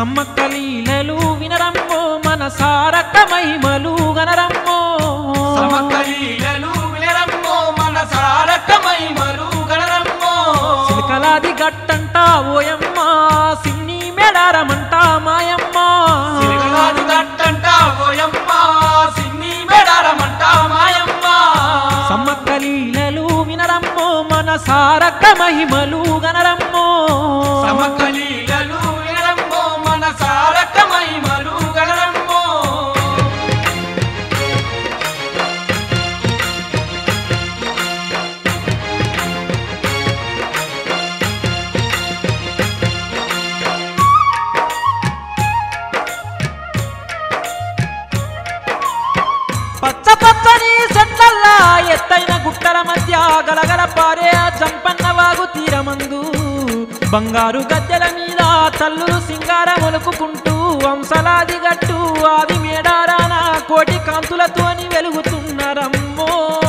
సమ్మక్క లీలలు వినరమ్మో మన సారక్క మహిమలు గనరమ్మో సమకలీలలు వినరమ్మో మన సారక మహిమలు గణరమ్మో సిలకలాది గట్టంట ఓయమ్మ సిన్ని మెడారమంట మాయమ్మ సిరగలాది గట్టంట ఓయమ్మ సిన్ని మెడారమంట మాయమ్మ సమ్మక్క లీలలు వినరమ్మో మన సారక్క మహిమలు గనరమ్మో సమకలీలలు వినరమ్మో మన సారక మహిమలు గణరమ్మో పచ్చ పచ్చని చెట్లల్లా ఎత్తైన గుట్టల మధ్య గలగల పారే ఆ జంపన్న వాగు తీరమందు బంగారు గద్దెల మీద తల్లులు సింగార మొలుపుకుంటూ వంశలాది గట్టు ఆది మేడారాన కోటి కాంతులతోని వెలుగుతున్నారమ్మో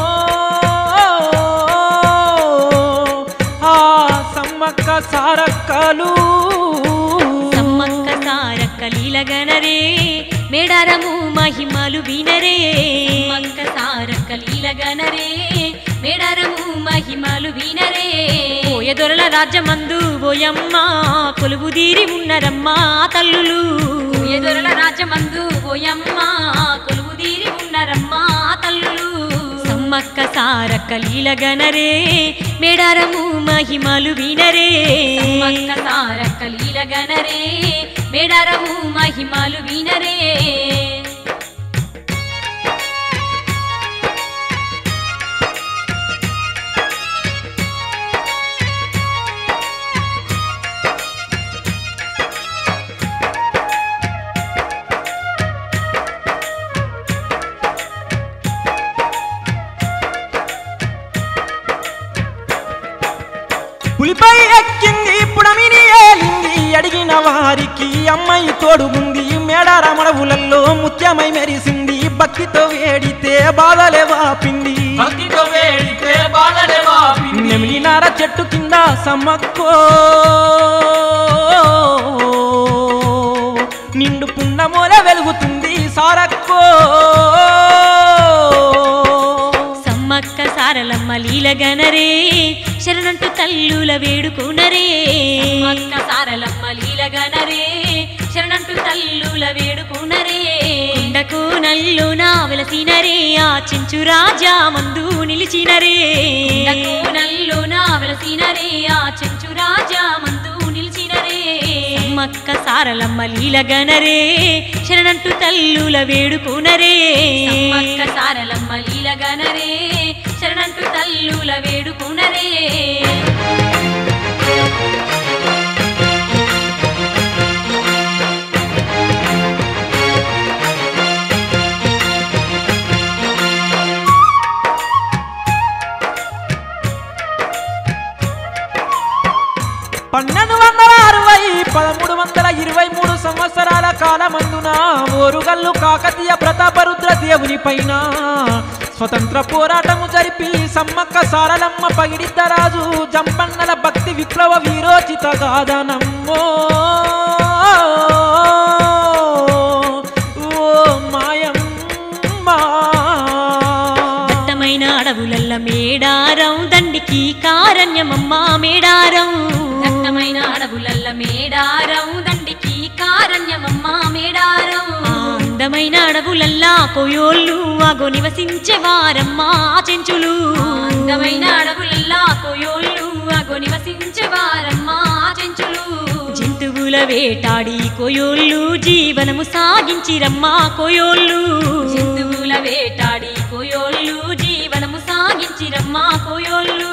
ఆ సమ్మక్క సారక్కలు సమ్మక్క సారక్క లీలగనరే మేడారము మహిమలు వినరే సమ్మక్క సారక్క లీలగనరే మేడారము మహిమలు వినరే ఓయ దొరల రాజ్యమందు ఓయమ్మ కొలువు తీరి ఉన్నరమ్మా తల్లులు ఓయ దొరల రాజ్యమందు ఓయమ్మ కొలువు తీరి ఉన్నరమ్మా తల్లులు సమ్మక్క సారక్క లీలగనరే మేడారము మహిమలు వినరే సమ్మక్క సారక్క లీలగనరే మేడారము మహిమలు వినరే పులిపై ఎక్కింది పుడమిని ఏలింది అడిగిన వారికి అమ్మాయి తోడుగుంది మేడారమడవులలో ముత్యమై మెరిసింది భక్తితో వేడితే బాధలే వాపింది భక్తితో వేడితే బాధలే వాపింది నెమిలినార చెట్టు కింద సమ్మక్కో నిండు పున్నమోల వెలుగుతుంది సారక్కో సమ్మక్క సారలమ్మ లీలగనరే శరణంటు తల్లుల వేడుకునరే సమ్మక్క సారలమ్మ లీలగనరే శరణంటు తల్లుల వేడుకునరే కుండకు నల్లున వెలసినరే ఆ చెంచు రాజా మందు నిలిచినరే కుండకు నల్లున వెలసినరే ఆ చెంచు రాజా మందు నిలిచినరే సమ్మక్క సారలమ్మ లీలగనరే శరణంటు తల్లుల వేడుకునరే సమ్మక్క సారలమ్మ లీలగనరే శరణంటు తల్లుల వేడుకునరే పన్నెండు వందల అరవై పదమూడు వందల ఇరవై మూడు సంవత్సరాల కాలమందున ఓరుగల్లు కాకతీయ ప్రతాపరుద్ర దేవుని పైన స్వతంత్ర పోరాటము జరిపి సమ్మక్క సారలమ్మ పగిడిద్దరాజు జంపన్నల భక్తి విప్లవ వీరోచిత గాదనమ్మో ఓ మాయమ్మ దట్టమైన అడవులల్ల మేడారం దండికి కారణ్యమమ్మ మేడారం దట్టమైన అడవులల్ల మేడారం దండికి కారణ్యమమ్మ మేడారం అందమైన అడవులల్లా కోయోళ్ళు అగో నివసించే వారమ్మా చెంచులు అందమైన అడవులల్లా కోయోళ్ళు అగో నివసించే వారమ్మా చెంచులు జంతువుల వేటాడి కోయోళ్ళు జీవనము సాగించిరమ్మా కోయోళ్ళు జంతువుల వేటాడి కోయోళ్ళు జీవనము సాగించిరమ్మా కోయోళ్ళు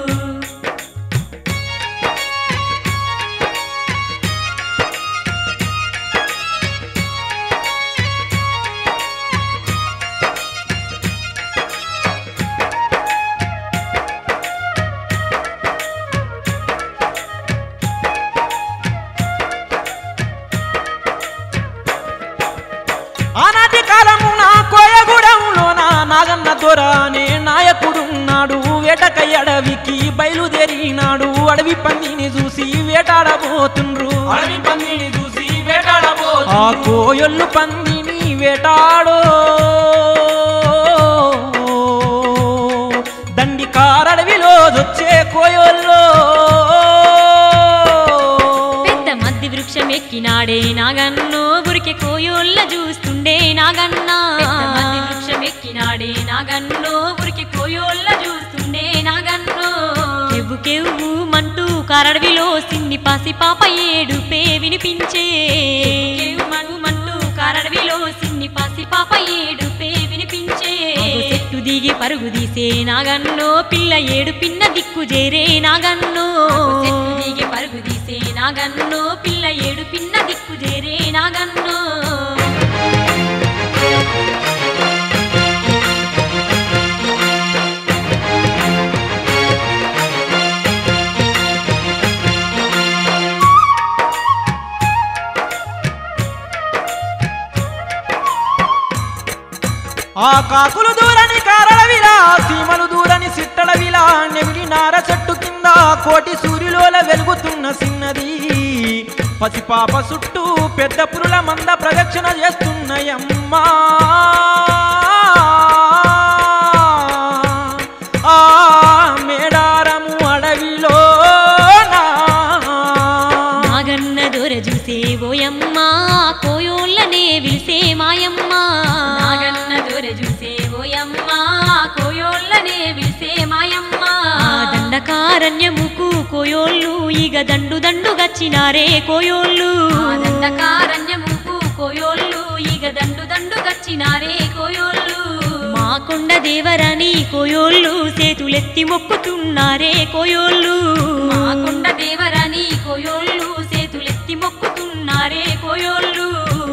ఆనాటి కాలమున కోయగూడెంలోన నాగన్న దొర అనే నాయకుడున్నాడు వేటకై అడవికి బయలుదేరినాడు అడవి పందిని చూసి వేటాడబోతుండ్రు అడవి పందిని చూసి వేటాడ ఆ కోయొల్లు పందిని వేటాడో దండి కారడవిలో వచ్చే కోయొల్లో పెద్ద మద్ది వృక్షం ఎక్కినాడే నాగన్నో ఉరికే కోయోళ్ళ చూస్తుండే నాగన్నా మద్ది వృక్షం ఎక్కినాడే నాగన్నో ఉరికే కోయోళ్ళ చూస్తుండే నాగన్నో కెవ్వు కెవ్వు మంటూ కరడవిలో సిన్ని పసి పాప ఏడుపే వినిపించే మంటూ మంటూ కరడవిలో సిన్ని పసి పాప ఏడుపే వినిపించే చెట్టు దిగి పరుగు తీసే నాగన్నో పిల్ల ఏడు పిన్న దిక్కు చేరే నాగన్నో చెట్టు దిగి పరుగు తీసే నాగన్నో పిల్ల ఏడు పిన్న దిక్కు చేరే నాగన్నో ఆ కాకులు దూరని కారడవిలా సీమలు దూరని సిట్టడవిలా నెమిలి నార చెట్టు కింద కోటి సూర్యులోల వెలుగుతున్న సిన్నది పసిపాప చుట్టూ పెద్ద పురుల మంద ప్రదక్షిణ చేస్తున్నాయమ్మా ఆ మేడారము అడవిలో నాగన్న దొర చూసే ఓయమ్మ కోయోళ్ళనే విలిసే మాయమ్మ నాగన్న దొర చూసే ఓయమ్మ కోయోళ్ళనే విలిసే మాయమ్మ దండకారణ్యముకు కోయోళ్ళు ఇగ దండు దండు గచ్చినారే కోయోళ్ళు దండకారణ్యముకు కోయోళ్ళు ఇగ దండు దండు గచ్చినారే కోయోళ్ళు మా కొండ దేవరని కోయోళ్ళు చేతులెత్తి మొక్కుతున్నారే కోయోళ్ళు మా కొండ దేవరని కోయోళ్ళు చేతులెత్తి మొక్కుతున్నారే కోయోళ్ళు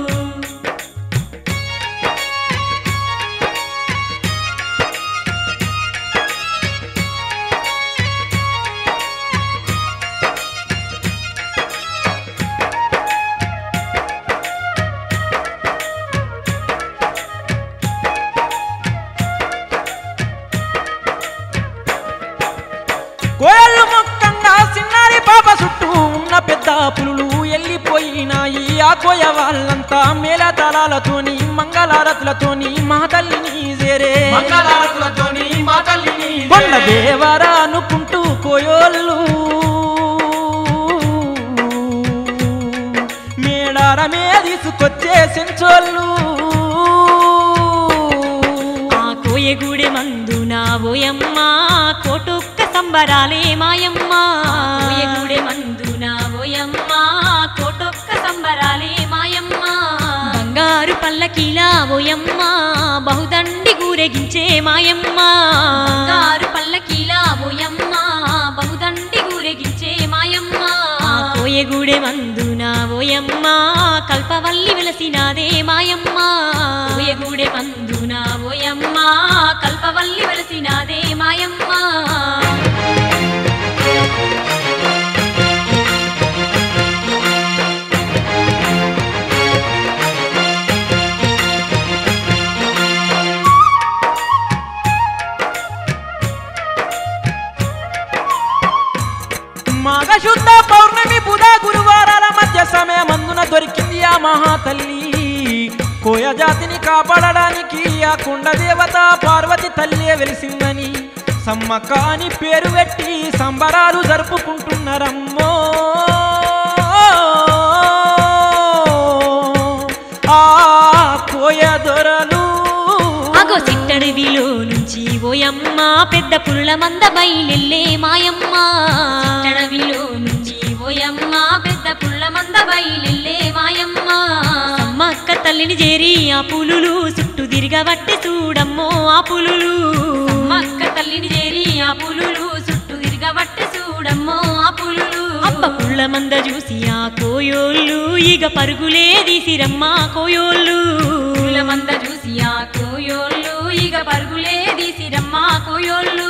కోయళ్ళు మొక్కంగా సిన్నారి పాప చుట్టూ ఉన్న పెద్ద పులులు వెళ్ళిపోయినాయి ఆ కోయ వాళ్ళంతా మేళ తలాలతోని మంగళారతులతోని మా తల్లిని చేరే మంగళారతులతోని మా తల్లిని కొండ దేవరా అనుకుంటూ కోయోళ్ళు మేడారమే తీసుకొచ్చే సెంచోళ్ళు ఆ కోయగూడె మందున ఓయమ్మ కోటొక్క సంబరాలే మాయమ్మ కోయగూడె మందున ఓయమ్మ కోటొక్క సంబరాలే మాయమ్మ బంగారు పల్లకీలా ఓయమ్మ బహుదండి గూరెగించే మాయమ్మ బంగారు పల్లకీలా ఓయమ్మ బహుదండి గూరెగించే మాయమ్మ కోయగూడె మందున ఓయమ్మ కల్పవల్లి వెలసినాదే మాయమ్మ కోయగూడె మందున ఓయమ్మ కల్పవల్లి వెలసినాదే మాయమ్మ మాఘశుద్ధ పౌర్ణమి బుధ గురువారాల మధ్య సమయమందున దొరికింది ఆ మహాతల్లి కోయ జాతిని కాపాడడానికి ఆ కుండ దేవత పార్వతి తల్లి వెలిసిందని సమ్మక్క అని పేరు పెట్టి సంబరాలు జరుపుకుంటున్నారమ్మో ఆ కోయ దొరలు అగో చిట్టడివిలో నుంచి ఓయమ్మ పెద్ద పుల్ల మంద బయలెల్లే మాయమ్మ చిట్టడవిలో నుంచి ఓయమ్మ పెద్ద పుల్ల మంద బయలెల్లే మాయమ్మ అమ్మక్క తల్లిని చేరి ఆ పులులు చుట్టూ తిరగబట్టి చూడమ్మో ఆ పులులు అమ్మక్క తల్లిని చేరి ఆ పులులు చుట్టూ తిరగబట్టి చూడమ్మో ఆ పులులు అబ్బ పుల్ల మంద చూసి ఆ కోయోళ్ళు ఇక పరుగులే తీసిరమ్మా కోయోళ్ళు పుల్ల మంద చూసి ఆ కోయోళ్ళు ఇక పరుగులే తీసిరమ్మా కోయోళ్ళు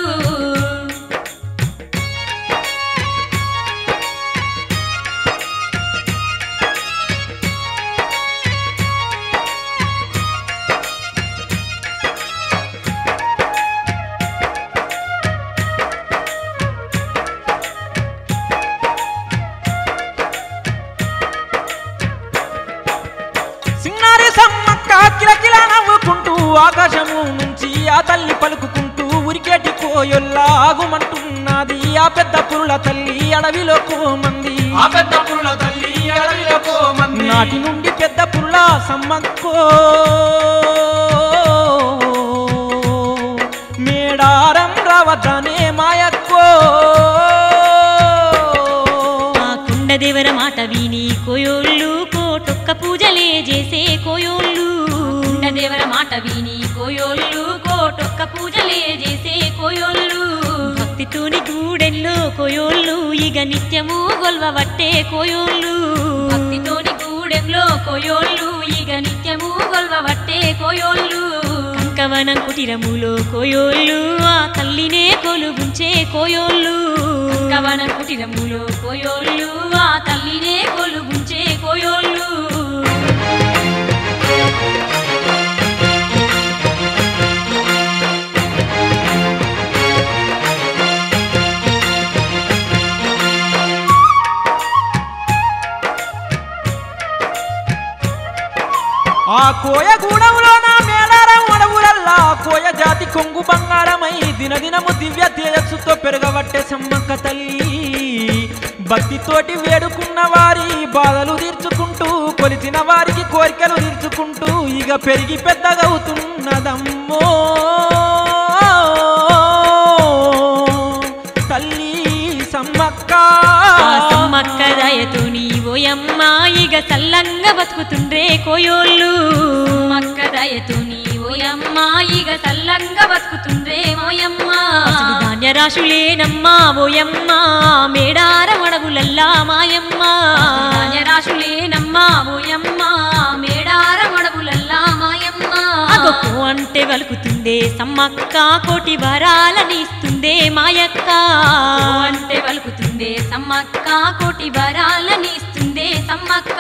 కోయొల్లాగుమంటున్నది ఆ పెద్ద పురుల తల్లి అడవిలో మంది ఆ పెద్ద పుల్ల తల్లి అడవిలో మంది నాటి నుండి పెద్ద పురుల సమ్మక్కో మేడారం రావద్దనే మాయక్కో ఆ కుండదేవర మాట విని కోయోళ్ళు కోటొక్క పూజలే చేసే కోయోళ్ళు కుండదేవర మాట విని కోయోళ్ళు కోటొక్క పూజలే చేసే కోయోళ్ళు భక్తితోని గూడెల్లో కోయోళ్ళు ఇక నిత్యము గొల్వబట్టే కోయోళ్ళు భక్తితోని గూడెంలో కోయోళ్ళు ఇక నిత్యము గొల్వబట్టే కోయోళ్ళు కంకవనం కుటిరములో కోయోళ్ళు ఆ తల్లినే కొలుగుంచే కోయోళ్ళు కంకవన కుటిరములో కోయోళ్ళు ఆ తల్లినే కొలుగుంచే కోయోళ్ళు ఆ కోయ గూడములో నా మేడారం అడవులల్లా కోయ జాతి కొంగు బంగారమై దినదినము దివ్య తేజస్సుతో పెరగబట్టే సమ్మక్క తల్లి భక్తితోటి వేడుకున్న వారి బాధలు తీర్చుకుంటూ కొలిచిన వారికి కోరికలు తీర్చుకుంటూ ఇక పెరిగి పెద్దగవుతున్నదమ్మో తల్లి సమ్మక్క ఆ సమ్మక్క దయతో ఓయమ్మ ఇక సల్లంగా బతుకుతుండ్రే కోయోళ్ళు మక్క దయతో ఓయమ్మ ఇక సల్లంగా బతుకుతుండ్రే ఓయమ్మ అసలు ధాన్య రాశులేనమ్మా ఓయమ్మ మేడారం అడవులల్లా మాయమ్మ ధాన్య రాశులేనమ్మా ఓయమ్మ మేడారం అడవులల్లా మాయమ్మ అగొక్కు అంటే వలుకుతుందే సమ్మక్క కోటి వరాలని ఇస్తుందే మాయక్క అంటే వలుకుతుందే సమ్మక్క కోటి వరాలని ఇస్తుందే సమ్మక్క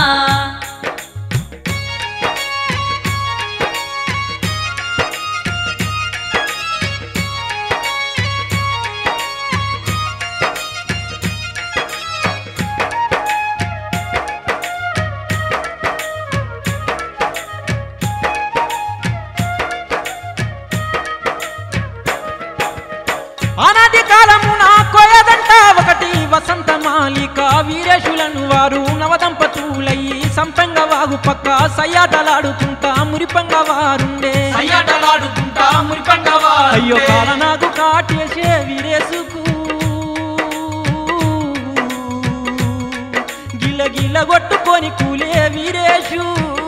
అనాది కాలమున కోయదంట ఒకటి వసంత మాలిక వీరేశులను వారు నవదంపతులయ్యి సంపంగ వాగు పక్క సయ్యాటలాడుకుంటా మురిపంగ వారుండే సయ్యాటలాడుకుంటా మురిపండవా అయ్యో కాలనాగు కాటేసే వీరేసుకు గిల్ల గిల్ల కొట్టుకొని కూలే వీరేశు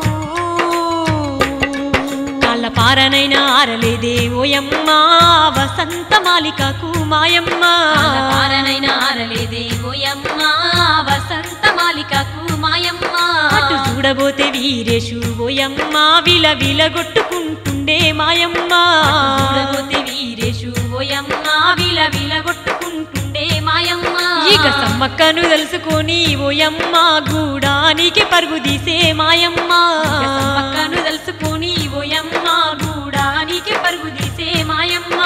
కాళ్ళ పారనైనా ఆరలేదే ఓయమ్మ వసంత మాలికకు మాయమ్మ పారనైనా ఆరలేదే ఓయమ్మ వసంత మాలికకు మాయమ్మ అటు చూడబోతే వీరేషు ఓయమ్మ విల విల కొట్టుకుంటుండే మాయమ్మ చూడబోతే వీరేషు ఓయమ్మ విల విల కొట్టుకుంటుండే మాయమ్మ ఇక సమ్మక్కను తెలుసుకొని ఓయమ్మ గూడానికి పరుగు తీసే మాయమ్మ సమ్మక్కను తెలుసుకొని ఓయమ్మ గూడానికి పరుగు తీసే మాయమ్మ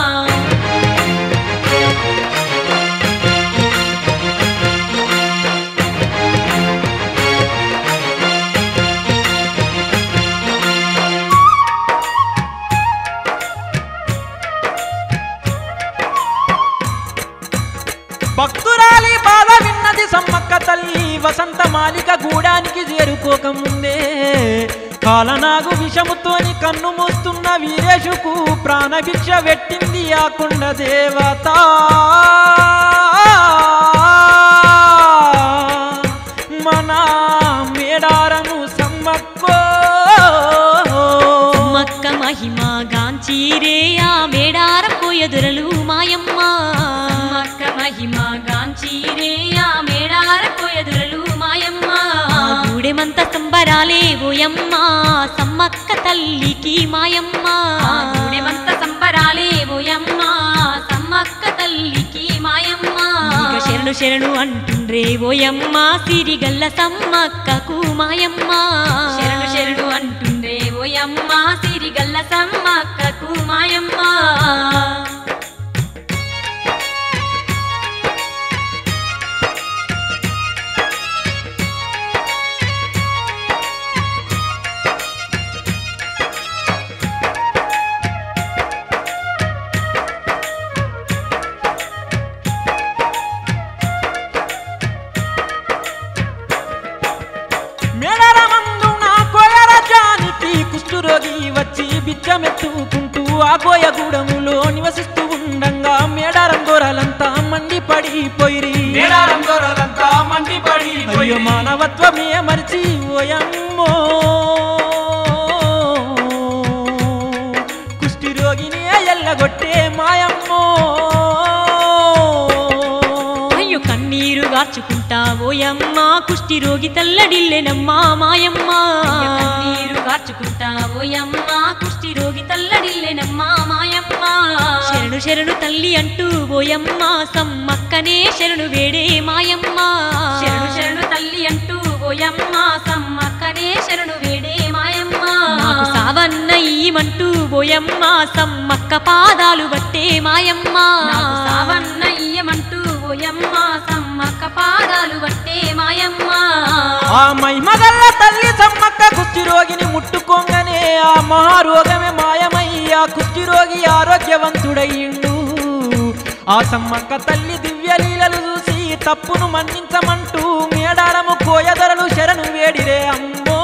భక్తురాలి బాధ విన్నది సమ్మక్క తల్లి వసంత మాలిక గూడానికి చేరుకోకముందే కాలనాగు విషముతోని కన్ను మూస్తున్న వీరేషుకు ప్రాణభిక్ష పెట్టింది ఆ కుండ దేవత మన మేడారము సమ్మక్కో మక్క మహిమ గాంచీరే ఆ మేడారం పోయదురలు మాయమ్మ మక్క మహిమ గాంచీరే ఆ మేడారం పోయదురలు మాయమ్మ గూడెమంత సంబరాలే ఓయమ్మ సమ్మక్క తల్లికి మాయమ్మ గూడెమంత సంబరాలే ఓయమ్మ సమ్మక్క తల్లికి మాయమ్మ ఇక శరణు శరణు అంటుండ్రే ఓయమ్మ సిరిగల్ల సమ్మక్కకు మాయమ్మ శరణు శరణు అంటుండ్రే ఓయమ్మ సిరిగల్ల సమ్మక్కకు మాయమ్మ ఆ కోయగూడములో నివసిస్తూ ఉండంగా మేడారం దొరలంతా మండిపడిపోయిరి మేడారం దొరలంతా మండిపడి అయ్యో మానవత్వమే మరిచి ఓయమ్మో కుష్టి రోగిని ఎల్లగొట్టే మాయమ్మో అయ్యో కన్నీరు గార్చుకుంటా ఓయమ్మ కుష్టి రోగి తల్లడిల్లెనమ్మా మాయమ్మ కన్నీరు గార్చుకుంటా ఓయమ్మ కుష్టి రోగి తల్లడిల్లెనమ్మా మాయమ్మ శరణు శరణు తల్లి అంటూ ఓయమ్మ సమ్మక్కనే శరణు వేడే మాయమ్మ శరణు శరణు తల్లి అంటూ ఓయమ్మ సమ్మక్కనే శరణు వేడే మాయమ్మ నాకు సావన్న ఈమంటూ ఓయమ్మ సమ్మక్క పాదాలు బట్టే మాయమ్మ నాకు సావన్న ఈయమంటూ ఓయమ్మ సమ్మక్క పాదాలు బట్టే మాయమ్మ ఆ మహిమగల్ల తల్లి సమ్మక్క కుష్టి రోగిని ముట్టుకోంగనే ఆ మహారోగమే మాయమయ్యా కుష్టి రోగి ఆరోగ్యవంతుడయ్యిండు ఆ సమ్మక్క తల్లి దివ్య లీలలు చూసి తప్పును మన్నించమంటూ మేడారము కోయదరలు శరణు వేడిరే అమ్మో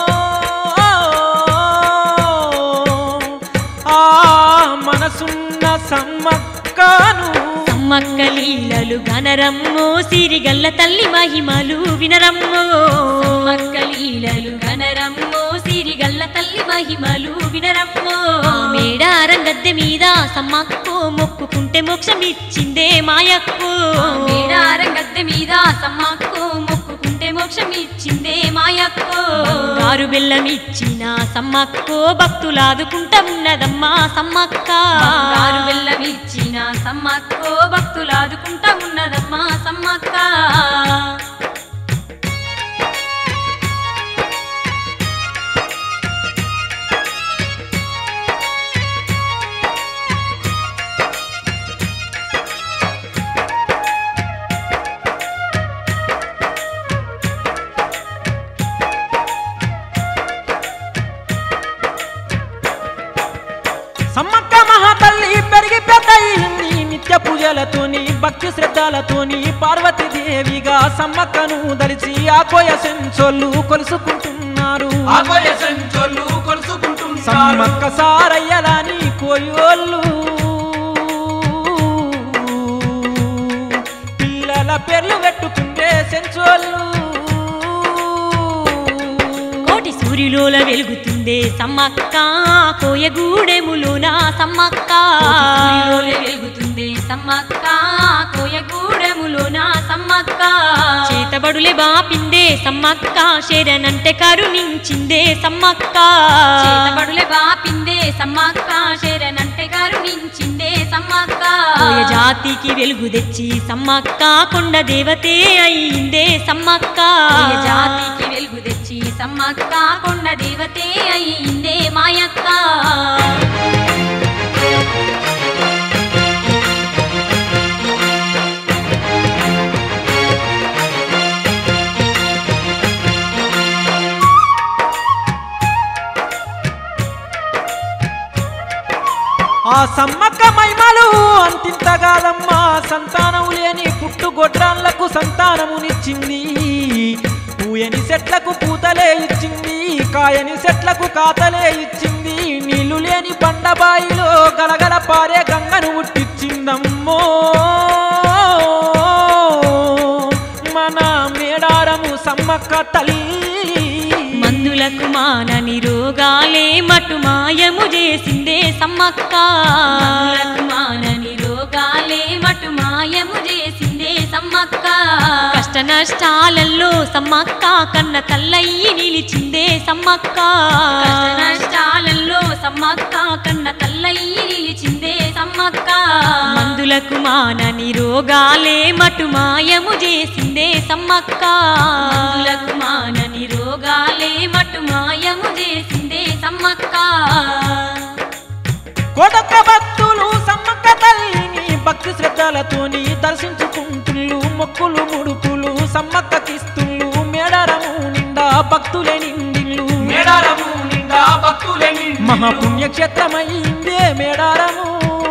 ఆ మనసున్న సమ్మక్కను సమ్మక్క లీలలు గనరమ్మో సిరిగల్ల తల్లి మహిమలు వినరమ్మో సమ్మక్క లీలలు గనరమ్మో సిరిగల్ల తల్లి మహిమలు వినరమ్మో మేడారం గద్దె మీద సమ్మక్కో మొక్కుకుంటే మోక్షం ఇచ్చిందే మాయక్కో మేడారం గద్దె మీద సమ్మక్కో మొక్కుకుంటే మోక్షం ఇచ్చిందే మాయక్కో గారు బెల్లం ఇచ్చిన సమ్మక్కో భక్తులాదుకుంటా ఉన్నదమ్మా సమ్మక్క గారు బెల్లం ఇచ్చిన సమ్మక్కో భక్తులాదుకుంటా ఉన్నదమ్మా సమ్మక్క సమ్మక్క మహాతల్లి పెరిగి పెద్దయింది నిత్య పూజలతోని భక్తి శ్రద్ధలతోని పార్వతీదేవిగా సమ్మక్కను దలిచి ఆ కోయ సెంచోళ్ళు కొలుసుకుంటున్నారు ఆగోయ సంచోళ్ళు కొలుసుకుంటున్నారు సమ్మక్క సారయ్యలాని కోయోళ్ళు పిల్లల పేర్లు పెట్టుకుంటే సెంచోళ్ళు కోటి సూర్యులోల వెలుగుతుందే సమ్మక్క కోయగూడెములోన సమ్మక్క వెలుగుతుందే సమ్మక్క కోయగూడెములోన సమ్మక్క చేతబడులే బాపిందే సమ్మక్క శరణంటే కరుణించిందే సమ్మక్క చేతబడులే బాపిందే సమ్మక్క శరణంటే కరుణించిందే సమ్మక్క కోయ జాతికి వెలుగు తెచ్చి సమ్మక్క కొండ దేవతే అయిందే సమ్మక్క జాతికి వెలుగు తెచ్చి సమ్మక్క కొండ దేవతే అయిందే మాయక్క ఆ సమ్మక్క మైమలు అంతింత కాదమ్మా సంతానం లేని పుట్టుగొడ్రాళ్లకు సంతానమునిచ్చింది పూయని చెట్లకు పూతలే ఇచ్చింది కాయని చెట్లకు కాతలే ఇచ్చింది నీళ్లు లేని బండబాయిలో గలగల పారే గంగను ఉట్టిచ్చిందమ్మో మన మేడారము సమ్మక్క తల్లి మందులకు మానని రోగాలే మటు మాయము చేసిందే సమ్మక్క మందులకు మానని రోగాలే మటు మాయము చేసిందే సమ్మక్క కష్ట నష్టాలలో సమ్మక్క కన్న తల్లయ్యి నిలిచిందే సమ్మక్క కష్ట నష్టాలలో సమ్మక్క కన్న తల్లయ్యి నిలిచిందే సమ్మక్క మందులకు మానని రోగాలే మటు మాయము చేసిందే సమ్మక్క మందులకు మానని రోగాలే మటు మాయము చేసిందే సమ్మక్క కోటొక్క భక్తులు సమ్మక్క తల్లిని భక్తి శ్రద్ధలతోని దర్శించుకుంటుళ్ళు మొక్కులు ముడుపులు సమ్మక్కకిస్తుళ్ళు మేడారము నిండా భక్తులే నిండిళ్ళు మేడారము నిండా భక్తులే నిండి మహాపుణ్యక్షేత్రమైందే మేడారము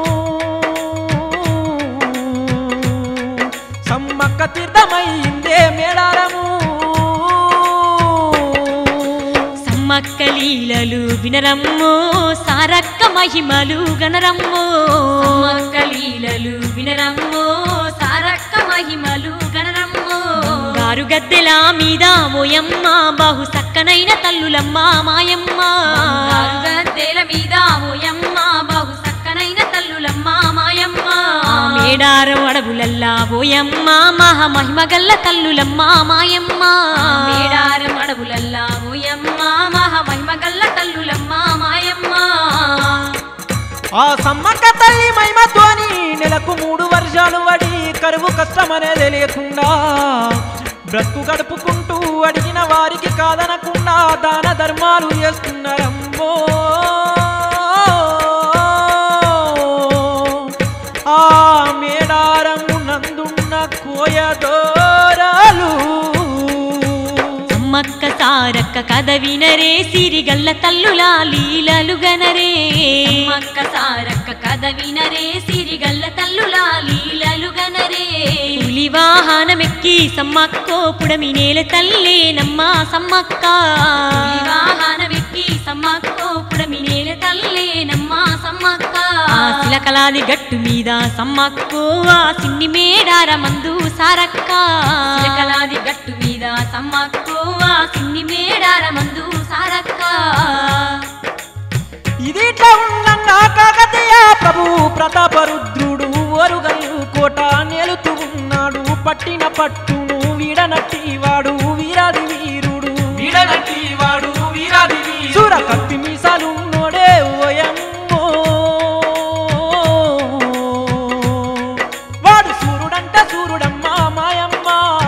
సమ్మక్క తీర్థమైందే మేడారము సమ్మక్క లీలలు వినరమ్మో సారక్క మహిమలు గణరమ్మో సమ్మక్క లీలలు వినరమ్మో సారక్క మహిమలు గణరమ్మో గారు గద్దెల మీద ఓయమ్మ బాహు సక్కనైన తల్లులమ్మ మాయమ్మ గారు గద్దెల మీద ఓయమ్మ బాహు సక్కనైన తల్లులమ్మ మాయమ్మ మేడారం అడవులల్లా ఓయమ్మ మహా మహిమ గల్ల తల్లులమ్మ మాయమ్మ మేడారం అడవులల్లా ఓయమ్మ మహా మహిమ గల్ల తల్లులమ్మ మాయమ్మ ఆ సమ్మక్క తల్లి మహిమతోని నెలకు మూడు వర్షాలు వడి కరువు కష్టమనేది లేకుండా బ్రతుకు గడుపుకుంటూ అడిగిన వారికి కాదనకుండా దాన ధర్మాలు చేస్తున్నారమ్మో ఆ మేడారము నందున్న కోయదోరాలు సమ్మక్క సారక్క కథ వినరే సిరిగల్ల తల్లులా లీలలు గనరే సమ్మక్క సారక్క కథ వినరే సిరిగల్ల తల్లులా లీలలు గనరే పులి వాహనమెక్కి సమ్మక్కో పుడమి నేల తల్లే నమ్మా సమ్మక్క పులి వాహనమెక్కి సమ్మక్కో పుడమి నేల తల్లే నమ్మా సమ్మక్క ఆ శిలకలాది గట్టు మీద సమ్మక్కో ఆ సిన్ని మేడార మందు సారక్క శిలకలాది గట్టు మీద సమ్మక్కో ఆ సిన్ని మేడార మందు సారక్క ఇది ఇట్లా ఉండంగా కాకతీయ ప్రభు ప్రతాపరుద్రుడు ఓరుగల్లు కోట నేలుతూ ఉన్నాడు పట్టిన పట్టును వీడనట్టి వాడు వీరాది వీరుడు వీడనట్టి వాడు వీరాది వీరుడు. చూర కత్తి మీసాలు నోడే ఓయమ్మో వాడు సూర్యుడంట సూర్యుడమ్మా మాయమ్మ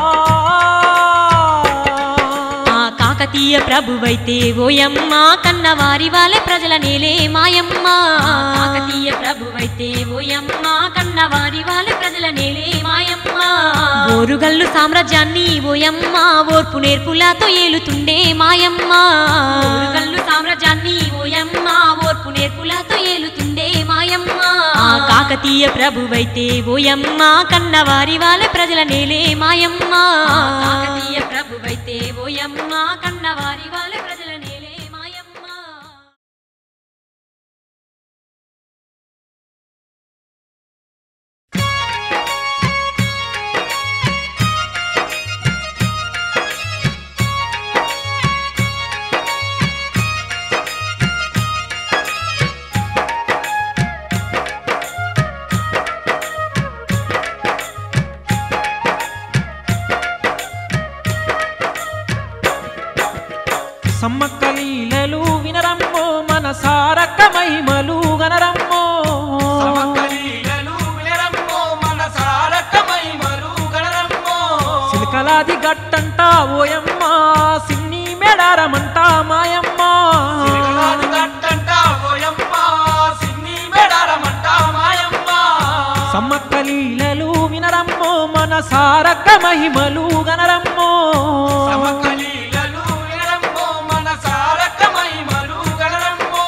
ఆ కాకతీయ ప్రభువైతే ఓయమ్మ కన్నవారి వాళ్ళే ప్రజల నేలే మాయమ్మ కాకతీయ ప్రభువైతే ఓయమ్మ కన్నవారి వాళ్ళే ప్రజల నేలే మాయమ్మ ఓరుగల్లు సామ్రాజ్యాన్ని ఓయమ్మ ఓర్పు నేర్పులతో ఏలుతుండే మాయమ్మ ఓరుగల్లు సామ్రాజ్యాన్ని ఓయమ్మ ఓర్పు నేర్పులతో ఏలుతుండే మాయమ్మ ఆ కాకతీయ ప్రభువైతే ఓయమ్మ కన్నవారి వాళ్ళే ప్రజల నేలే మాయమ్మ కాకతీయ ప్రభువైతే ఓయమ్మ కన్నవారి వాళ్ళే ప్రజల నేలే మాయమ్మ సమ్మక్క లీలలు వినరమ్మో మన సారక్క మహిమలు గనరమ్మో సమక్క లీలలు వినరమ్మో, మన సారక్క మహిమలు గణరమ్మో. సిలకలాది గట్టంట ఓయమ్మ సిన్ని మెడారమంట మాయమ్మ సిరిగలాది గట్టంట ఓయమ్మ, సిన్ని మెడారమంట మాయమ్మ. సమ్మక్క లీలలు వినరమ్మో మన సారక్క మహిమలు గనరమ్మో సమక్క లీలలు వినరమ్మో, మన సారక్క మహిమలు గణరమ్మో.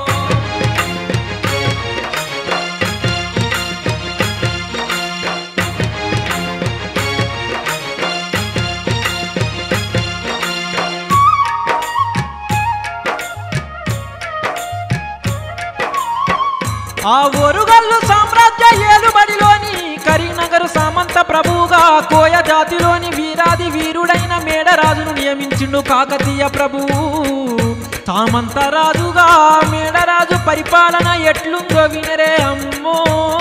ఆ ఒరుగల్లు సామ్రాజ్య ఏలుబడిలోని కరీంనగర్ సామంత ప్రభువుగా కోయ జాతిలోని వీరాది వీరుడైన మేడరాజును నియమించిండు కాకతీయ ప్రభువు సామంత రాజుగా మేడరాజు పరిపాలన ఎట్లుందో వినరే అమ్మో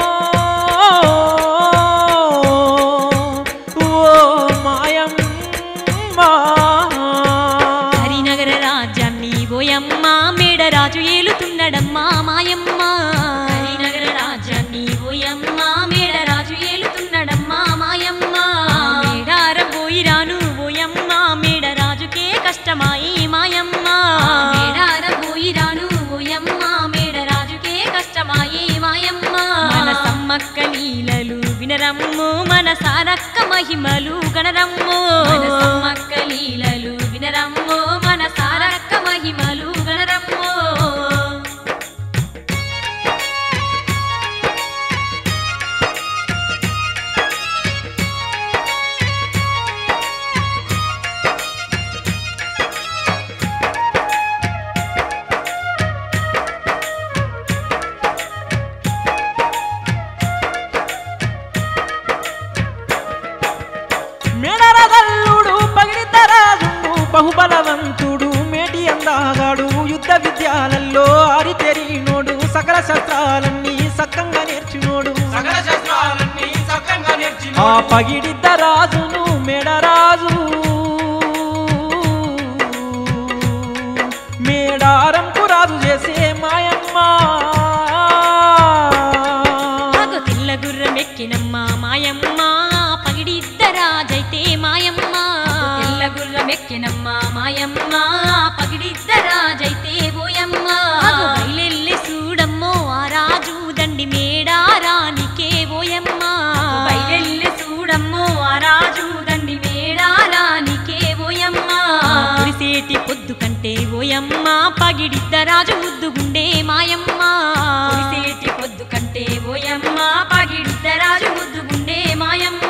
ఓ మాయమ్మ హరినగర రాజ్యాన్ని ఓయమ్మ మేడరాజు ఏలుతున్నాడమ్మా మాయమ్మ హరినగర రాజ్యాన్ని ఓయమ్మ మేడరాజు ఏలుతున్నాడమ్మా మాయమ్మ మేడారం పోయి రాను ఓయమ్మ మేడరాజుకే కష్టమాయి మాయమ్మ మేడారం పోయి రాను ఓయమ్మ మేడరాజుకే కష్టమాయి మాయమ్మ మన సమ్మక్క లీలలు వినరమ్ము మన సారక్క మహిమలు గణరమ్ము మన సమ్మక్క లీలలు వినరమ్ము మన సారక్క మహిమలు గణరమ్ము ఆ పగిడిద్ద రాజును మెడరాజు మేడారంకు రాజు చేసే మాయమ్మ ఆగో తెల్ల గుర్రం ఎక్కినమ్మ మాయమ్మ పగిడిద్ద రాజైతే మాయమ్మ తెల్ల గుర్రం ఎక్కినమ్మ మాయమ్మ పగిడిద్ద రాజైతే ఓయమ్మ బయలెల్లి చూడమ్మో ఆ రాజు దండి మేడారానికే ఓయమ్మ బయలెల్లి చూడమ్మో ఆ రాజు దండి మేడారానికే ఓయమ్మ కురిసేటి పొద్దు కంటే ఓయమ్మ పగిడిద్ద రాజు ముద్దుగుండే మాయమ్మ కురిసేటి పొద్దు కంటే ఓయమ్మ పగిడిద్ద రాజు ముద్దుగుండే మాయమ్మ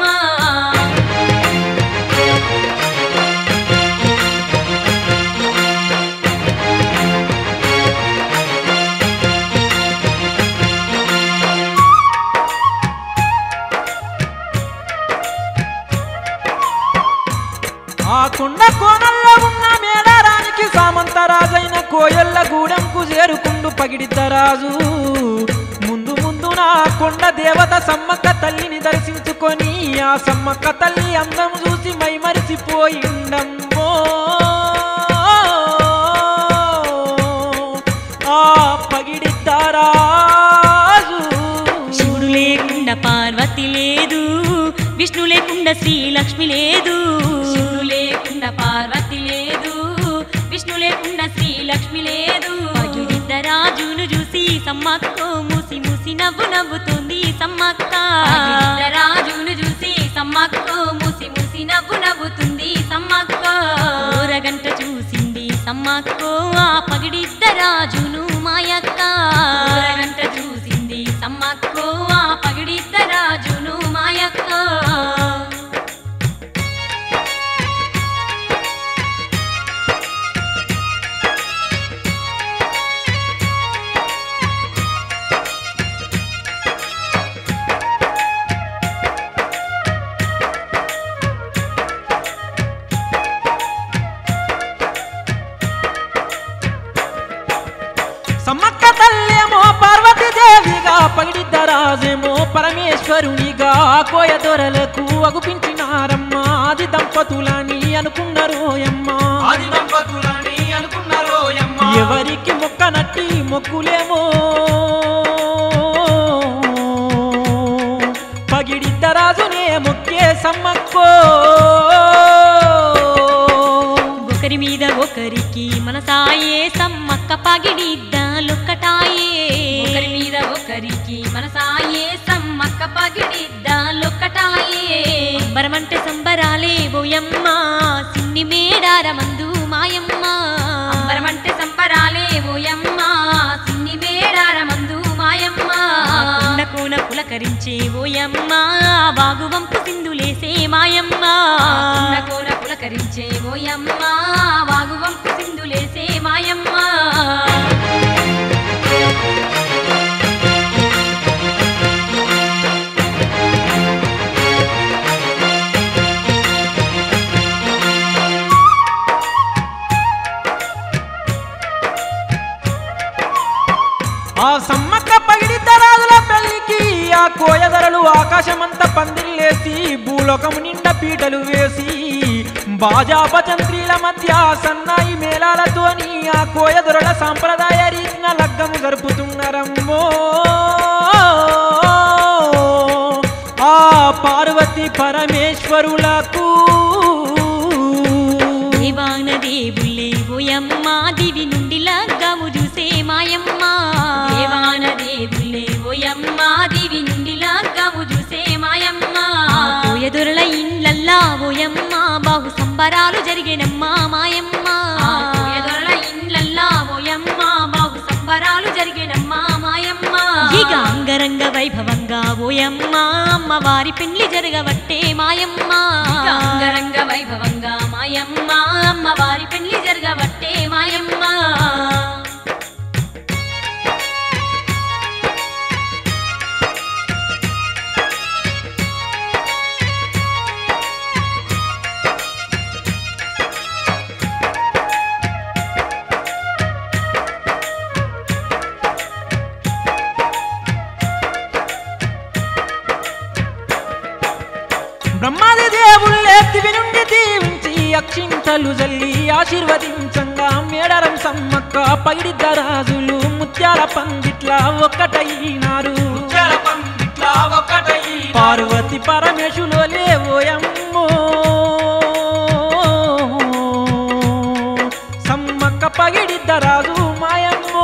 ఆ కొండ కోనల్లో ఉన్న మేడారానికి సామంతరాజైన కోయల్ల గూడెంకు చేరుకుండు పగిడిద్ద రాజు ముందు ముందు నా కొండ దేవత సమ్మక్క తల్లిని దర్శించుకొని ఆ సమ్మక్క తల్లి అందం చూసి మైమరిసిపోయిండమ్మో ఆ పగిడిద్ద రాజు శివుడు లేకుండా పార్వతి లేదు విష్ణు లేకుండా శ్రీలక్ష్మి లేదు శివుడు లేకుండా పార్వతి లేదు విష్ణు లేకుండా శ్రీలక్ష్మి లేదు పగిడిద్ద రాజును చూసి సమ్మక్క మూసి మూసి నవ్వు నవ్వుతుంది సమ్మక్క పగిడిద్ద రాజును చూసి సమ్మక్క మూసి మూసి నవ్వు నవ్వుతుంది సమ్మక్క ఊరగంట చూసింది సమ్మక్క ఆ పగిడిద్ద రాజును మాయక్క ఊరగంట చూసింది సమ్మక్క ఆ పగిడిద్ద రాజును మాయక్క సమ్మక్క తల్లేమో పార్వతీదేవిగా పగిడిద్ద రాజేమో పరమేశ్వరునిగా కోయ దొరలకు అగుపించినారమ్మ ఆది దంపతులని అనుకున్నారోయమ్మ ఆది దంపతులని అనుకున్నారోయమ్మ ఎవరికి మొక్కనట్టి మొక్కులేమో పగిడిద్ద రాజునే మొక్కే సమ్మక్కో ఒకరి మీద ఒకరికి మనసాయే సమ్మక్క పగిడిద్దాలొక్కటాయే ఒకరి మీద ఒకరికి మనసాయే సమ్మక్క పగిడిద్దాలొక్కటాయే అంబరమంటే సంబరాలే బోయమ్మ సిన్ని మేడారమందు మాయమ్మ అంబరమంటే సంబరాలే బోయమ్మ సిన్ని మేడారమందు మాయమ్మ కొండ కోన పులకరించే ఓయమ్మ వాగు వంపు సింధులేసే మాయమ్మ కొండ కోన పులకరించే ఓయమ్మ వాగు వంపు సింధులేసే మాయమ్మ ఆ సమ్మక్క పగిడిద్ద రాజుల పెళ్లికి ఆ కోయదరలు ఆకాశమంతా పందిర్లేసి భూలోకము నిండా పీటలు వేసి బాజా భజంత్రీల మధ్య సన్నాయి మేళాలతోని ఆ కోయదొరల సాంప్రదాయ రీతిన లగ్గము జరుపుతున్నారమ్మో ఆ పార్వతి పరమేశ్వరులకు దేవాన దేవుళ్ళే ఓయమ్మ దివి నుండి లగ్గము చూసే మాయమ్మ దేవాన దేవుళ్ళే ఓయమ్మ దివి నుండి లగ్గము చూసే మాయమ్మ కోయదొరల ఇండ్లల్లా ఓయమ్మ బాహు సంబరాలు జరిగేనమ్మా మాయమ్మ కోయదొరల ఇండ్లల్లా ఓయమ్మ బాహు సంబరాలు జరిగేనమ్మా మాయమ్మ ఇక అంగరంగ వైభవంగా ఓయమ్మ అమ్మవారి పెళ్లి జరగవట్టే మాయమ్మ అంగరంగ వైభవంగా మాయమ్మ అమ్మవారి పెళ్లి జరగవట్టే మాయమ్మ బ్రహ్మాది దేవుళ్ళే దివి నుండి దీవించి అక్షింతలు జల్లి ఆశీర్వదించంగా మేడరం సమ్మక్క పగిడిద్ద రాజులు ముత్యాల పందిట్ల ఒక్కటైనారు ముత్యాల పందిట్లా ఒక్కటై పార్వతి పరమేశులో లేవోయమ్మో సమ్మక్క పగిడిద్ద రాజు మాయమ్మో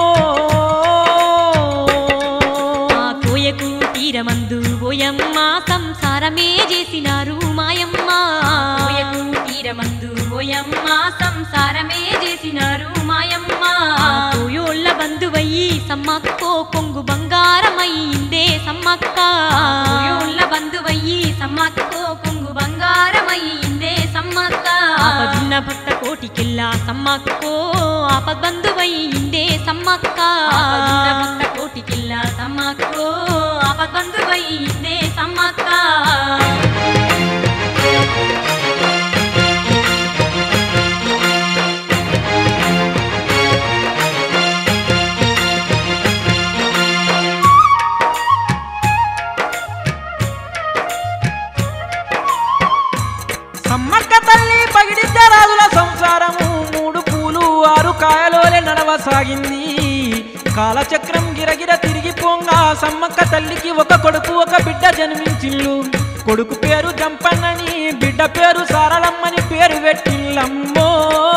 ఆ కోయకు తీరమందు ఓయమ్మ సంసారమే చేసినారు మాయమ్మ కోయకు తీరమందు ఓయమ్మ సంసారమే చేసినారు మాయమ్మ కోయోళ్ళ బంధువయ్యి సమ్మక్కో కొంగు బంగారమయ్యిందే సమ్మక్క కోయోళ్ళ బంధువయ్యి సమ్మక్కో కొంగు బంగారమయ్యిందే సమ్మక్క ఆపదున్న భక్త కోటికెల్లా సమ్మక్కో ఆపద్బంధువయ్యిందే సమ్మక్క ఆపదున్న భక్త కోటికెల్లా సమ్మక్కో ఆపద్బంధువయ్యిందే సమ్మక్క సమ్మక్క తల్లి పగిడిద్ద రాజుల సంసారము మూడు పూలు ఆరు కాయలోలే నడవసాగింది కాలచక్రం గిరగిర తిరిగి పోంగా సమ్మక్క తల్లికి ఒక కొడుకు ఒక బిడ్డ జన్మించిల్లు కొడుకు పేరు జంపన్నని బిడ్డ పేరు సారలమ్మని పేరు పెట్టిల్లమ్మో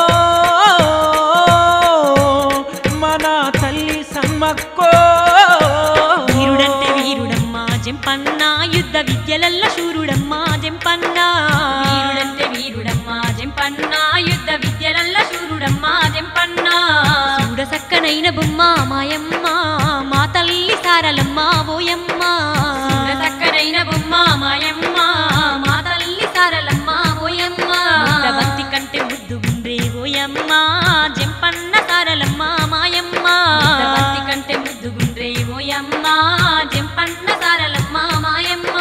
మన తల్లి సమ్మక్కో వీరుడంటే వీరుడమ్మ జంపన్న యుద్ధ విద్యలల్ల శూరుడమ్మ జంపన్న వీరుడంటే వీరుడమ్మ జంపన్న యుద్ధ విద్యలల్ల శూరుడమ్మ జంపన్న చూడ సక్కనైన బొమ్మ మాయమ్మ మా తల్లి సారలమ్మ ఓయమ్మ చూడ సక్కనైన బొమ్మ మాయమ్మ మా తల్లి సారలమ్మ ఓయమ్మ బంతి కంటే ముద్దు గుండ్రే ఓయమ్మ జంపన్న సారలమ్మ మాయమ్మ బంతి కంటే ముద్దు గుండ్రే ఓయమ్మ జంపన్న సారలమ్మ మాయమ్మ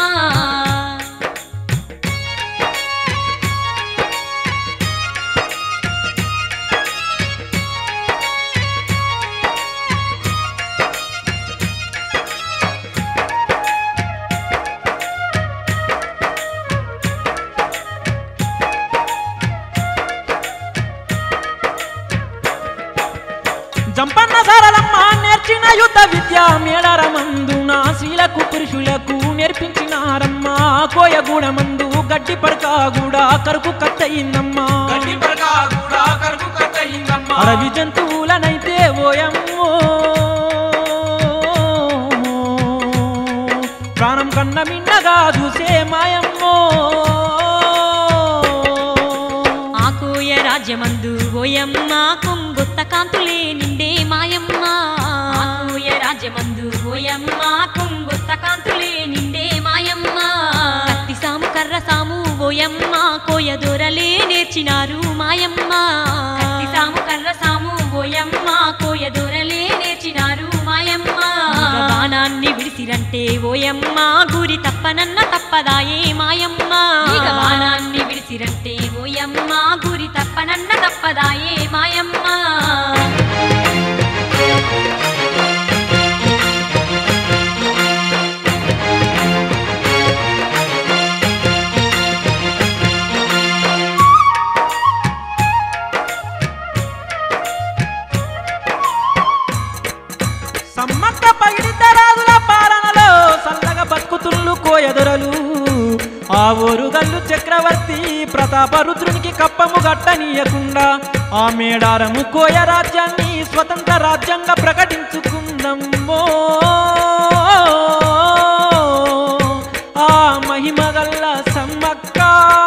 జంపన్న సారలమ్మ నేర్చిన యుద్ధ విద్య మేడరమందున స్త్రీలకు పురుషులకు నేర్పించినారమ్మ కోయగూడమందు గడ్డి పడక కూడా కరుకు కత్తయిందమ్మా గడ్డి పరగా కూడా కరుకు కట్టయిందమ్మా అడవి జంతువులనైతే ఓయమ్మో ప్రాణం కన్న మిన్నగా చూసే మాయమ్మో ఆకోయ రాజ్యమందు ఓయమ్మ కొంగొత్త కాంతులే నిండే మాయమ్మ ఆకోయ రాజ్యమందు ఓయమ్మ కొంగొత్త కాంతులే నిండే మాయమ్మ కత్తి సాము కర్ర సాము ఓయమ్మ కోయ దొరలే నేర్చినారు మాయమ్మ కత్తి సాము కర్ర సాము ఓయమ్మ కోయ దొరలే నేర్చినారు మాయమ్మ బాణాన్ని విడిసిరంటే ఓయమ్మ గురి తప్పనన్న తప్పదాయే మాయమ్మ బాణాన్ని విడిసిరంటే ఓయమ్మ గురి తప్పనన్న తప్పదాయే మాయమ్మ సమ్మక్క పగిడిద్ద రాజుల పాలనలో సల్లగా బతుకుతుళ్ళు కోయదొరలు ఆ ఓరుగల్లు చక్రవర్తి ప్రతాపరుద్రునికి కప్పము గట్టనీయకుండా ఆ మేడారము కోయ రాజ్యాన్ని స్వతంత్ర రాజ్యంగా ప్రకటించుకుందమ్మో ఆ మహిమగల్ల సమ్మక్క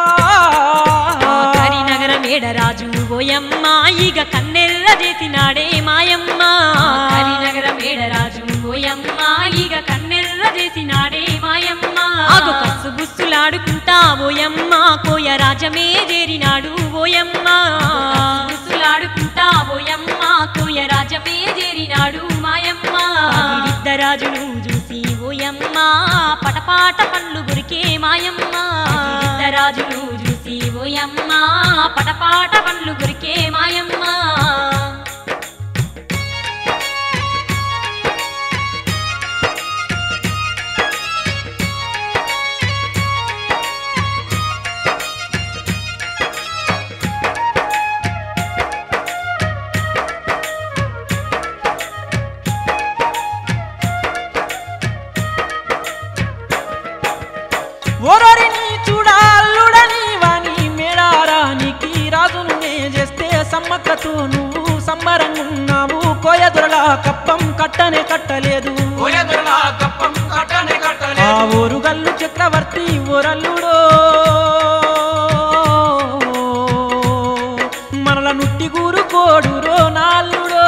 కరీనగర మేడరాజు ఓయమ్మ ఈగ కన్నెల్ల చేసినాడే మాయమ్మ కరీనగర మేడరాజు ఓయమ్మ ఈగ కన్నెల్ల చేసినాడే మాయమ్మ ఆగు కస్సు బుస్సులాడుకుంటా ఓయమ్మ కోయ రాజమే చేరినాడు ఓయమ్మ బుస్సులాడుకుంటా ఓయమ్మ కోయ రాజమే చేరినాడు మాయమ్మ రాజును చూసి ఓయమ్మ పటపాట పండ్లు గురికే మాయమ్మ రాజును చూసి ఓయమ్మ పటపాట పండ్లు గురికే మాయమ్మ ఓరోరిని చూడాల్లుడని వాని మేడారానికి రాజును నే చేస్తే సమ్మక్కతో నువ్వు సంబరంగున్నావు కోయదొరల కప్పం కట్టనే కట్టలేదు కోయదొరల కప్పం కట్టనే ఆ కట్టలేదు ఓరుగల్లు చక్రవర్తి ఓరల్లుడో మనల నుట్టి గూరు కోడురో నాల్లుడో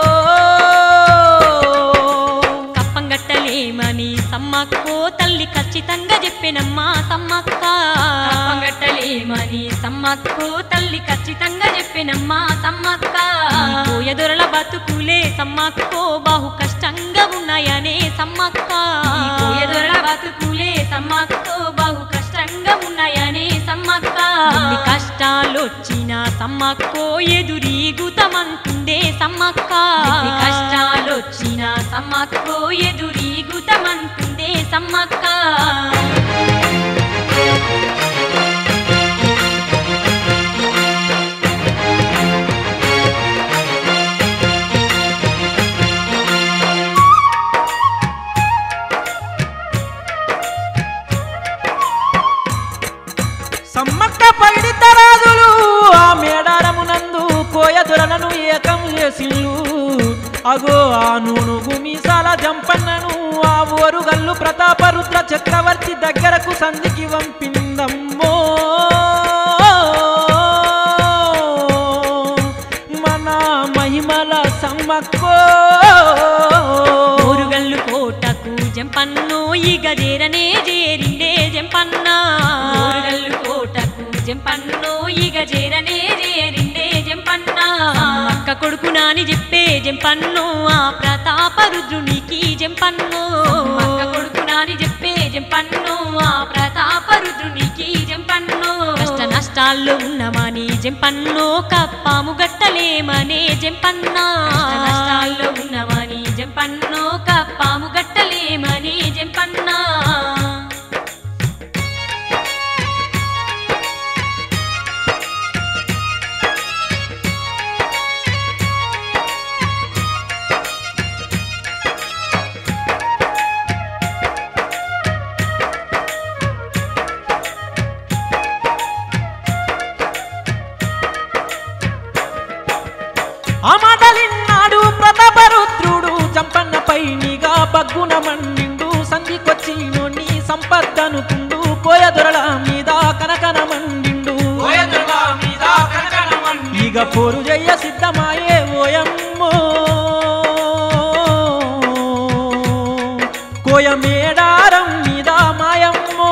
కప్పంగట్టలేమని సమ్మక్కో తల్లి ఖచ్చితంగా చెప్పినమ్మా సమ్మక్క కప్పంగట్టలేమని సమ్మక్కో తల్లి ఖచ్చితంగా చెప్పినమ్మా సమ్మక్క కోయదొరల బతుకులే సమ్మక్కో బాహు కష్టంగా ఉన్నాయనే సమ్మక్క కోయదొరల బతుకులే సమ్మక్కో బాహు కష్టంగా ఉన్నాయనే సమ్మక్క ఎన్ని కష్టాలొచ్చిన సమ్మక్కో ఎదురీగుతమంటుందే సమ్మక్క ఎన్ని కష్టాలొచ్చిన సమ్మక్కో ఎదురీగుతమంటుందే సమ్మక్క సమ్మక్క పైడిత రాజులు ఆ మేడారమునందు కోయదురలను ఏకం చేసిల్లు అగో ఆ నూను భూమిసాల జంపన్నను ఆ ఓరుగల్లు ప్రతాపరుద్ర చక్రవర్తి దగ్గరకు సంధికి వంపిందమ్మో మన మహిమల సమ్మక్కో ఊరుగల్లు కోటకు జంపన్నో ఈ గజేరనే చేరిండే జంపన్న ఊరుగల్లు కోటకు జంపన్నో ఈ గజేరనే చేరిండే జంపన్న అక్క కొడుకు నాని చెప్పే జంపన్నో ఆ ప్రతాప రుద్రునికి జంపన్నో అక్క కొడుకు నాని చెప్పే జంపన్నో ఆ ప్రతాప రుద్రునికి జంపన్నో కష్ట నష్టాల్లో ఉన్నమని జంపన్నో కప్పాము గట్టలేమనే జంపన్నా నష్టాల్లో ఉన్నమని జంపన్నో కప్పాము గట్టలేమని జంపన్నా ఆ మాటలిన్నాడు ప్రతాపరుద్రుడు చంపన్నపై నిగా బగ్గున మండిండు సంధికొచ్చి నోని సంపద్దనుకుండు కోయదొరల మీద కనకన మండిండు కోయదొరల మీద కనకనమండి ఇక పోరు జయ్య సిద్ధమాయే ఓయమ్మో కోయ మేడారం మీద మాయమ్మో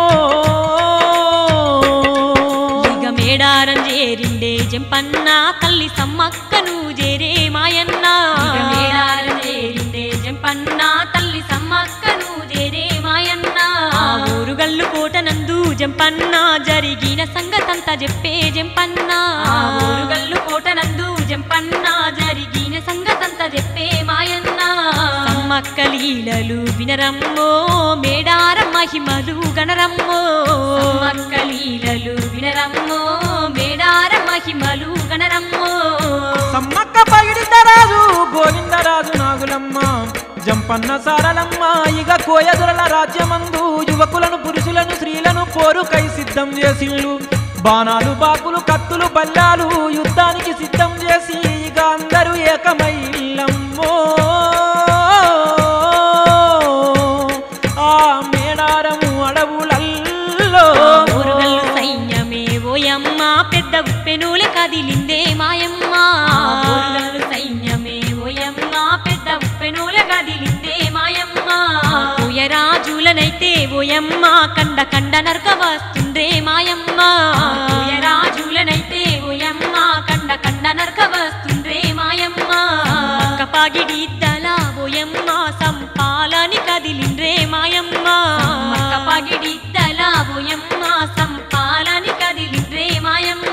ఇక మేడారం చేరిండే జంపన్న తల్లి సమ్మక్కను చేరే మాయన్న ఇక మేడారం చేరిండే జంపన్న తల్లి సమ్మక్కను చేరే మాయన్న ఆ ఊరుగల్లు కోటనందు జంపన్న జరిగిన సంగతంతా చెప్పే జంపన్న ఆ ఊరుగల్లు కోటనందు జంపన్న జరిగిన సంగతంతా చెప్పే మాయన్న సమ్మక్క లీలలు వినరమ్మో మేడార మహిమలు గణరమ్మో సమ్మక్క లీలలు వినరమ్మో మేడార మహిమలు గణరమ్మో సమ్మక్క పగిడితరాజు గోవిందరాజు నాగులమ్మ జంపన్న సారలమ్మ ఇక కోయదురల రాజ్యమందు యువకులను పురుషులను స్త్రీలను పోరుకై సిద్ధం చేసిళ్ళు బాణాలు బాకులు కత్తులు బల్లాలు యుద్ధానికి సిద్ధం చేసి ఇక అందరూ ఏకమై ఇల్లమ్మో ఆ మేడారము అడవులల్లో ఊరుగల్లు సైన్యమే ఓయమ్మ పెద్ద ఉప్పెనూలె కదిలిందే మాయమ్మ ఊరుగల్లు సైన్యమే ఓయమ్మ పెద్ద ఉప్పెనూలె కదిలిందే మాయమ్మ రాజులనైతే ఓయమ్మ కండ కండ నరక వస్తుందే మాయమ్మ రాజులనైతే ఓయమ్మ కండ కండ నరక వస్తుందే మాయమ్మ కపాగిడి ఇద్దల ఓయమ్మ సంపాలని కదిలిండ్రే మాయమ్మ కపాగిడి ఇద్దల ఓయమ్మ సంపాలని కదిలిండ్రే మాయమ్మ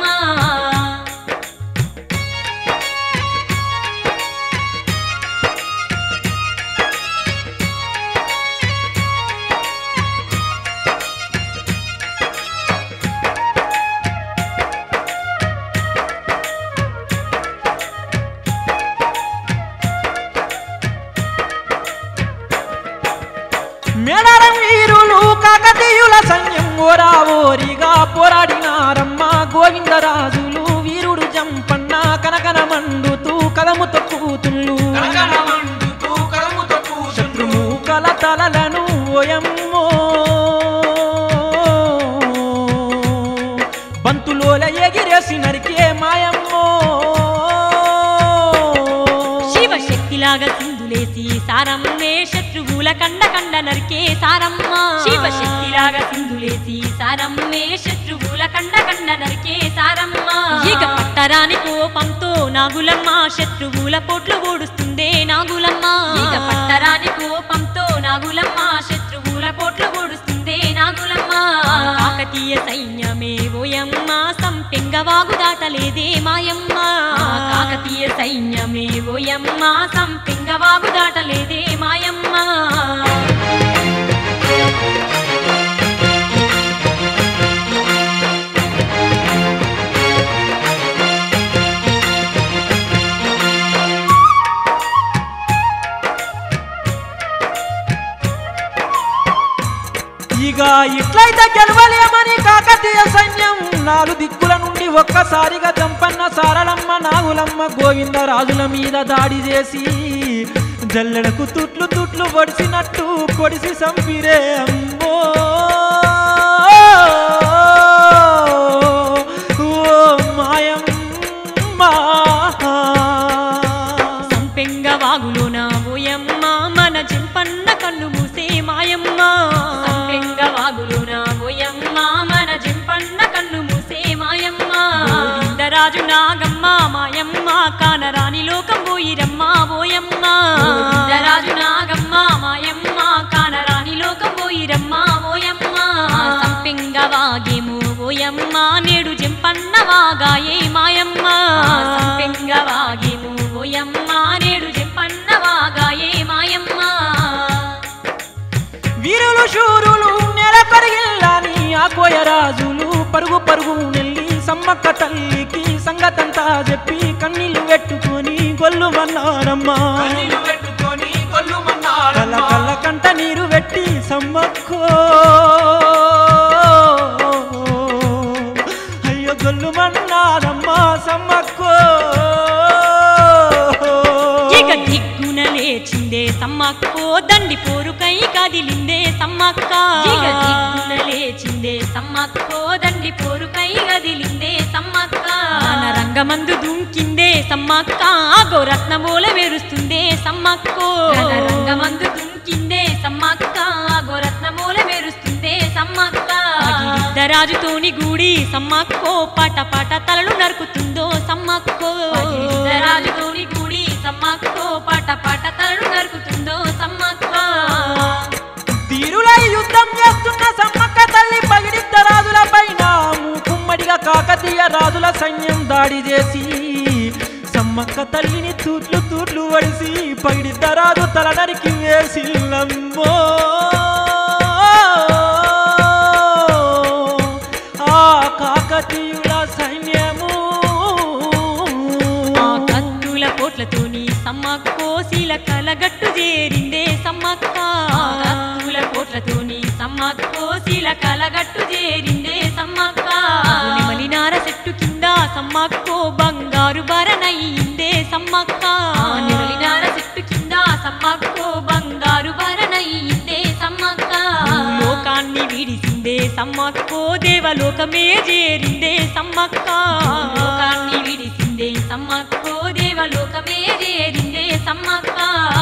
కండ కండ నరికే సారమ్మ శివశక్తిలాగా సింధులేసి సారమ్మే శత్రువుల కండ కండ నరికే సారమ్మ ఇక పట్టరాని కోపంతో నాగులమ్మ శత్రువుల పోట్లు ఓడుస్తుందే నాగులమ్మ ఇక పట్టరాని కోపంతో నాగులమ్మ శత్రువుల పోట్లు ఓడుస్తుందే నాగులమ్మ కాకతీయ సైన్యమే ఓయమ్మ సంపెంగ వాగు దాటలేదే మాయమ్మ కాకతీయ సైన్యమే ఓయమ్మ సంపెంగ వాగు దాటలేదే మాయమ్మ ఇక ఇట్లయితే గెలవలేమని కాకతీయ సైన్యం నాలుగు దిక్కుల నుండి ఒక్కసారిగా చంపన్న సారలమ్మ నాగులమ్మ గోవిందరాజుల మీద దాడి చేసి జల్లెడకు తుట్లు తుట్లు పొడిసినట్టు పొడిసి సంపిరే అమ్మో ఓ మాయమ్మ సంపెంగ వాగులోన ఓయమ్మ మన జింపన్న కన్ను మూసే మాయమ్మ సంపెంగ వాగులోన ఓయమ్మ మన జింపన్న కన్ను మూసే మాయమ్మ గోవిందరాజు నాగమ్మ మాయమ్మ కానరాని లోకం పోయిరమ్మ ఓయమ్మ గోవిందరాజు నాగమ్మ మాయమ్మ కానరాని లోకం పోయిరమ్మ ఓయమ్మ సంపెంగ వాగేమో ఓయమ్మ నేడు జింపన్న వాగాయే మాయమ్మ సంపెంగ వాగేమో ఓయమ్మ నేడు జింపన్న వాగాయే మాయమ్మ వీరులు శూరులు నెల పరిగిల్లని ఆ కోయరాజులు పరుగు పరుగు నెల్లి సమ్మక్క తల్లికి సంగతంతా చెప్పి కన్నీళ్లు పెట్టుకొని గొల్లుమన్నారమ్మా కన్నీళ్లు పెట్టుకొని కళ్ళ కొల్లుమన్నారమ్మా కళ్ళ కంట నీరు పెట్టి సమ్మక్కో అయ్యో గొల్లుమన్నారమ్మా సమ్మక్కో ఇక దిగ్గున లేచిందే సమ్మక్కో దండి పోరుకై కదిలిందే సమ్మక్క ఇక దిగ్గున లేచిందే సమ్మక్కో దండి పోరుకై కదిలిందే సమ్మక్క మన రంగమందు దుంకిందే సమ్మక్క గోరత్నమూల మెరుస్తుందే సమ్మక్కో రంగమందు దుంకిందే సమ్మక్క గోరత్నమూల మెరుస్తుందే సమ్మక్క రాజుతోని గూడి సమ్మక్కో పాట పాట తలలు నరుకుతుందో సమ్మక్కో రాజుతోని గూడి సమ్మక్కో పాట పాట తలలు నరుకుతుందో సమ్మక్క తీరులై యుద్ధం చేస్తున్న సమ్మక్క తల్లి పగిడిద్ద రాజుల పైన కుమ్మడిగా కాకతీయ రాజుల సైన్యం దాడి చేసి సమ్మక్క తల్లిని తూట్లు తూట్లు వడిసి పగిడిద్ద రాజు తల నరికి వేసిల్లమ్మో ఆ కాకతీయుల సైన్యము ఆ కత్తుల పోట్లతోని సమ్మక్కో శీల కలగట్టు చేరిందే సమ్మక్క కత్తుల పోట్లతోని సమ్మక్కో శీల కలగట్టు చేరిందే సమ్మక్క మలినార చెట్టు కింద సమ్మక్కో బంగారు బరనయ్యిందే సమ్మక్క మలినార చెట్టు కింద సమ్మక్కో బంగారు బరనయ్యిందే సమ్మక్క లోకాన్ని విడిసిందే సమ్మక్కో దేవలోకమే చేరిందే సమ్మక్క లోకాన్ని విడిసిందే సమ్మక్కో దేవలోకమే చేరిందే సమ్మక్క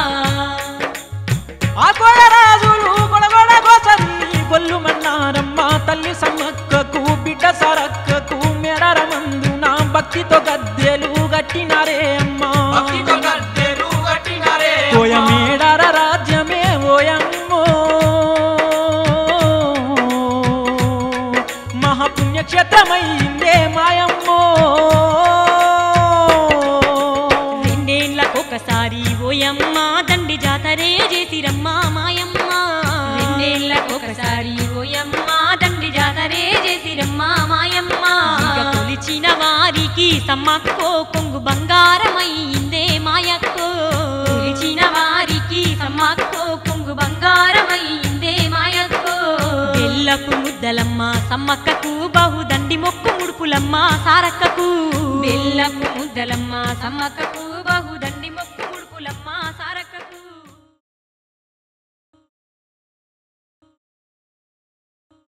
ఆ రాజులు గొడగొడ గోసరి గొల్లుమన్నారమ్మ తల్లి సమ్మక్కకు బిడ్డ సరక్కకు మెడర మందున భక్తితో గద్దెలు గట్టినారే అమ్మా భక్తితో గద్దెలు కట్టినారే ఓయ మేడర రాజ్యమే ఓయమ్మో మహాపుణ్యక్షేత్రమైందే మాయమ్మో రెండేళ్లకొకసారి ఓయమ్మ దండి జాతరే చేసిరమ్మ మాయమ్మ రెండేళ్లకొకసారి ఓయమ్మ దండి జాతరే చేసిరమ్మ మాయమ్మ ఇక కొలిచిన వారికి సమ్మక్కో కొంగు బంగారమయ్యిందే మాయక్కో కొలిచిన వారికి సమ్మక్కో కొంగు బంగారమయ్యిందే మాయక్కో బెల్లపు ముద్దలమ్మ సమ్మక్కకు బహుదండి మొక్కు ముడుపులమ్మ సారక్కకు బెల్లపు ముద్దలమ్మ సమ్మక్కకు బహు